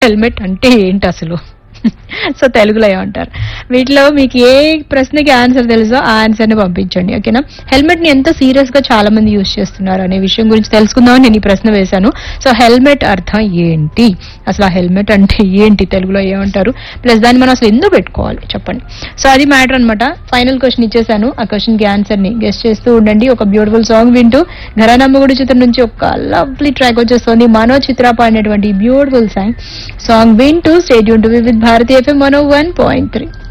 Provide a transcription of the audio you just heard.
helmet అంటే ఏంటి అసలు సో తెలుగులో ఏమంటారు వీటిలో మీకు ఏ ప్రశ్నకి ఆన్సర్ తెలుసో ఆ ఆన్సర్ ని పంపించండి ఓకేనా హెల్మెట్ ని ఎంత సీరియస్ గా చాలా మంది యూజ్ చేస్తున్నారు అనే విషయం గురించి తెలుసుకుందామని నేను ఈ ప్రశ్న వేశాను సో హెల్మెట్ అర్థం ఏంటి అసలు ఆ హెల్మెట్ అంటే ఏంటి తెలుగులో ఏమంటారు ప్లస్ దాన్ని మనం అసలు ఎందుకు పెట్టుకోవాలి చెప్పండి సో అది మ్యాటర్ అన్నమాట ఫైనల్ క్వశ్చన్ ఇచ్చేసాను ఆ క్వశ్చన్ కి ఆన్సర్ ని గెస్ట్ చేస్తూ ఉండండి ఒక బ్యూటిఫుల్ సాంగ్ వింటూ ఘరానమ్మగుడి చిత్రం నుంచి ఒక లవ్లీ ట్రాక్ వచ్చేస్తుంది మనో చిత్ర పాడినటువంటి బ్యూటిఫుల్ సాంగ్ సాంగ్ వింటూ stay tuned to with Bharatiya FM one one point three